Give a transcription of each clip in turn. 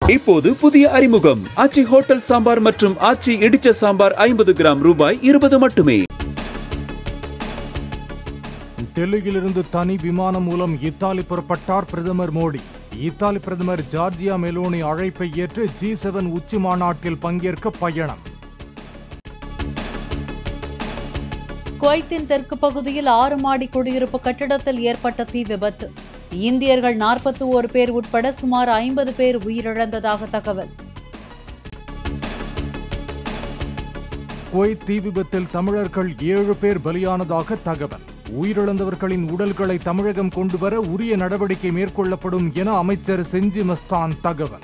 இப்போது புதிய அறிமுகம் ஆச்சி ஹோட்டல் சாம்பார் மற்றும் ஆச்சி இடிச்ச சாம்பார் ஐம்பது கிராம் ரூபாய் இருபது மட்டுமே டெல்லியிலிருந்து தனி விமானம் மூலம் இத்தாலி புறப்பட்டார் பிரதமர் மோடி இத்தாலி பிரதமர் ஜார்ஜியா மெலோனி அழைப்பை ஏற்று ஜி செவன் உச்சி மாநாட்டில் பங்கேற்க பயணம் குவைத்தின் தெற்கு பகுதியில் ஆறு மாடி குடியிருப்பு கட்டிடத்தில் ஏற்பட்ட தீ விபத்து இந்தியர்கள் நாற்பத்தி ஓரு பேர் உட்பட சுமார் ஐம்பது பேர் உயிரிழந்ததாக தகவல் குவைத் தீ விபத்தில் தமிழர்கள் ஏழு பேர் பலியானதாக தகவல் உயிரிழந்தவர்களின் உடல்களை தமிழகம் கொண்டுவர உரிய நடவடிக்கை மேற்கொள்ளப்படும் என அமைச்சர் செஞ்சி மஸ்தான் தகவல்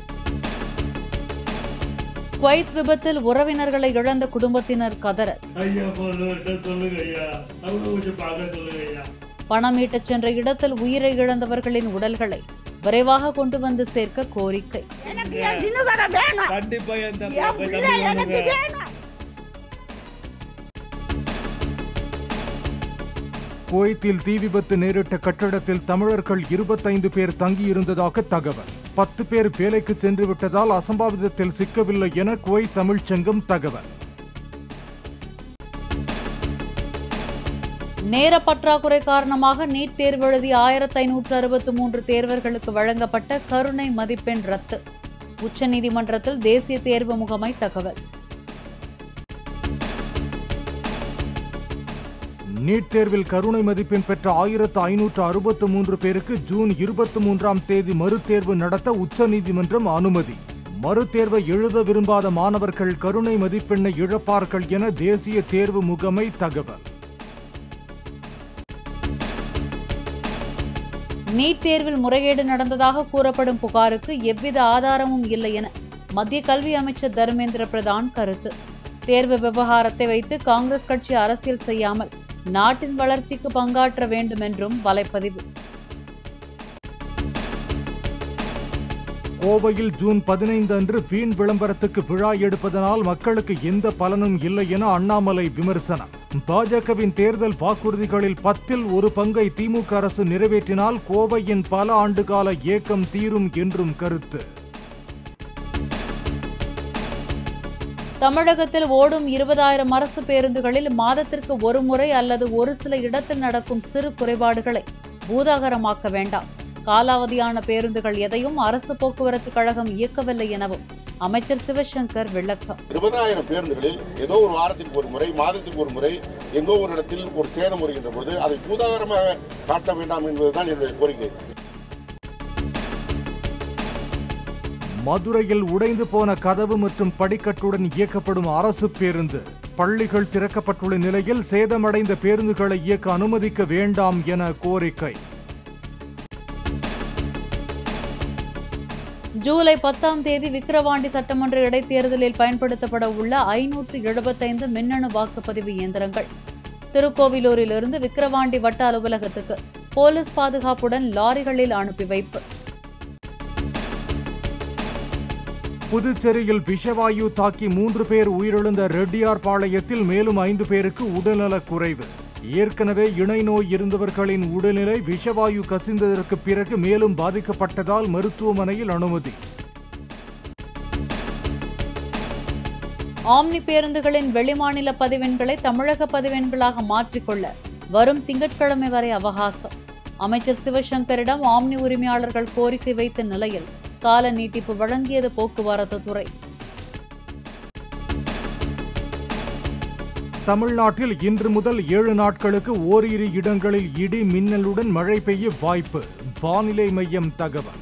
குவைத் விபத்தில் உறவினர்களை இழந்த குடும்பத்தினர் கதறல் ஐயா போன சொல்லுங்க ஐயா அவங்க கொஞ்சம் பார்க்க சொல்லுங்க ஐயா பணம் ஈட்டச் சென்ற இடத்தில் உயிரை இழந்தவர்களின் உடல்களை விரைவாக கொண்டு வந்து சேர்க்க கோரிக்கை எனக்கு என் சின்னதர வேணும் கண்டிப்பா என் என் பிள்ளை எனக்கு வேணும் குவைத்தில் தீ விபத்து நேரிட்ட கட்டடத்தில் தமிழர்கள் இருபத்தைந்து பேர் தங்கியிருந்ததாக தகவல் பத்து பேர் வேலைக்கு சென்று விட்டதால் அசம்பாவிதத்தில் சிக்கவில்லை என குவைத் தமிழ்ச் சங்கம் தகவல் நேர பற்றாக்குறை காரணமாக நீட் தேர்வு எழுதிய ஆயிரத்தி ஐநூற்று அறுபத்தி மூன்று தேர்வர்களுக்கு வழங்கப்பட்ட கருணை மதிப்பெண் ரத்து உச்சநீதிமன்றத்தில் தேசிய தேர்வு முகமை தகவல் நீட் தேர்வில் கருணை மதிப்பெண் பெற்ற ஆயிரத்து ஐநூற்று அறுபத்து மூன்று பேருக்கு ஜூன் இருபத்தி மூன்றாம் தேதி மறுதேர்வு நடத்த உச்சநீதிமன்றம் அனுமதி மறுதேர்வை எழுத விரும்பாத மாணவர்கள் கருணை மதிப்பெண்ணை இழப்பார்கள் என தேசிய தேர்வு முகமை தகவல் நீட் தேர்வில் முறைகேடு நடந்ததாக கூறப்படும் புகாருக்கு எவ்வித ஆதாரமும் இல்லை என மத்திய கல்வி அமைச்சர் தர்மேந்திர பிரதான் கருத்து தேர்வு விவகாரத்தை வைத்து காங்கிரஸ் கட்சி அரசியல் செய்யாமல் நாட்டின் வளர்ச்சிக்கு பங்காற்ற வேண்டும் என்றும் வலைப்பதிவு கோவையில் ஜூன் பதினைந்து அன்று வீண் விளம்பரத்துக்கு விழா எடுப்பதனால் மக்களுக்கு எந்த பலனும் இல்லை என அண்ணாமலை விமர்சனம் பாஜகவின் தேர்தல் வாக்குறுதிகளில் பத்தில் ஒரு பங்கை திமுக அரசு நிறைவேற்றினால் கோவையின் பல ஆண்டுகால ஏக்கம் தீரும் என்றும் கருத்து தமிழகத்தில் ஓடும் இருபதாயிரம் அரசு பேருந்துகளில் மாதத்திற்கு ஒரு முறை அல்லது ஒரு சில இடத்தில் நடக்கும் சிறு குறைபாடுகளை பூதாகரமாக்க வேண்டாம் காலாவதியான பேருந்துகள் எதையும் அரசு போக்குவரத்து கழகம் இயக்கவில்லை எனவும் அமைச்சர் சிவசங்கர் விளக்கம் இருபதாயிரம் பேருந்துகளில் ஏதோ ஒரு வாரத்திற்கு ஒரு முறை மாதத்துக்கு ஒரு முறை எங்கோ ஒரு இடத்தில் ஒரு சேதம் வருகின்ற போது அதை பூதாகரமாக காட்ட வேண்டாம் என்பதுதான் என்னுடைய கோரிக்கை மதுரையில் உடைந்து போன கதவு மற்றும் படிக்கட்டுடன் இயக்கப்படும் அரசு பேருந்து பள்ளிகள் திறக்கப்பட்டுள்ள நிலையில் சேதமடைந்த பேருந்துகளை இயக்க அனுமதிக்க வேண்டாம் என கோரிக்கை ஜூலை பத்தாம் தேதி விக்கிரவாண்டி சட்டமன்ற இடைத்தேர்தலில் பயன்படுத்தப்பட உள்ள ஐநூற்று எழுபத்தைந்து மின்னணு வாக்குப்பதிவு இயந்திரங்கள் திருக்கோவிலூரிலிருந்து விக்கிரவாண்டி வட்ட அலுவலகத்துக்கு போலீஸ் பாதுகாப்புடன் லாரிகளில் அனுப்பி வைப்பு புதுச்சேரியில் விஷவாயு தாக்கி மூன்று பேர் உயிரிழந்த ரெட்டியார் பாளையத்தில் மேலும் ஐந்து பேருக்கு உடல்நலக் குறைவு ஏற்கனவே இணை நோய் இருந்தவர்களின் உடல்நிலை விஷவாயு கசிந்ததற்கு பிறகு மேலும் பாதிக்கப்பட்டதால் மருத்துவமனையில் அனுமதி ஆம்னி பேருந்துகளின் வெளிமாநில பதிவெண்களை தமிழக பதிவெண்களாக மாற்றிக்கொள்ள வரும் திங்கட்கிழமை வரை அவகாசம் அமைச்சர் சிவசங்கரிடம் ஆம்னி உரிமையாளர்கள் கோரிக்கை வைத்த நிலையில் கால நீட்டிப்பு வழங்கியது போக்குவரத்து துறை தமிழ்நாட்டில் இன்று முதல் ஏழு நாட்களுக்கு ஓரிரு இடங்களில் இடி மின்னலுடன் மழை பெய்ய வாய்ப்பு வானிலை மையம் தகவல்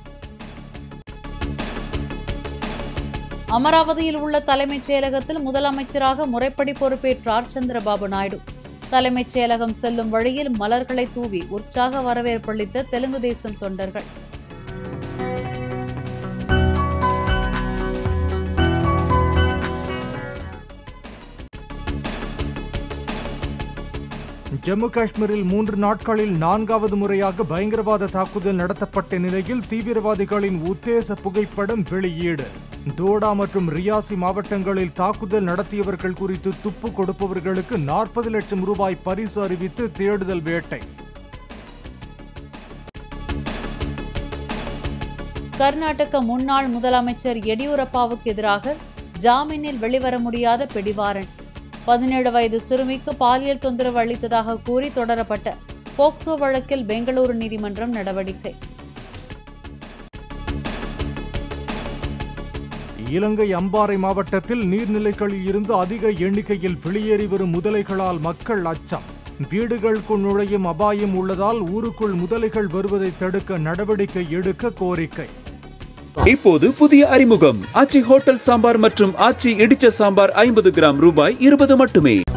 அமராவதியில் உள்ள தலைமைச் செயலகத்தில் முதலமைச்சராக முறைப்படி பொறுப்பேற்றார் சந்திரபாபு நாயுடு தலைமைச் செயலகம் செல்லும் வழியில் மலர்களை தூவி உற்சாக வரவேற்பளித்த தெலுங்கு தேசம் தொண்டர்கள் ஜம்மு காஷ்மீரில் மூன்று நாட்களில் நான்காவது முறையாக பயங்கரவாத தாக்குதல் நடத்தப்பட்ட நிலையில் தீவிரவாதிகளின் உத்தேச புகைப்படம் வெளியீடு தோடா மற்றும் ரியாசி மாவட்டங்களில் தாக்குதல் நடத்தியவர்கள் குறித்து துப்பு கொடுப்பவர்களுக்கு நாற்பது லட்சம் ரூபாய் பரிசு அறிவித்து தேடுதல் வேட்டை கர்நாடக முன்னாள் முதலமைச்சர் எடியூரப்பாவுக்கு எதிராக ஜாமீனில் வெளிவர முடியாத பிடிவாரண்ட் பதினேழு வயது சிறுமிக்கு பாலியல் தொந்தரவு அளித்ததாக கூறி தொடரப்பட்ட போக்சோ வழக்கில் பெங்களூரு நீதிமன்றம் நடவடிக்கை இலங்கை அம்பாறை மாவட்டத்தில் நீர்நிலைகளில் இருந்து அதிக எண்ணிக்கையில் வெளியேறி வரும் முதலைகளால் மக்கள் அச்சம் வீடுகளுக்குள் நுழையும் அபாயம் உள்ளதால் ஊருக்குள் முதலைகள் வருவதை தடுக்க நடவடிக்கை எடுக்க கோரிக்கை இப்போது புதிய அறிமுகம் ஆச்சி ஹோட்டல் சாம்பார் மற்றும் ஆச்சி இடிச்ச சாம்பார் ஐம்பது கிராம் ரூபாய் இருபது மட்டுமே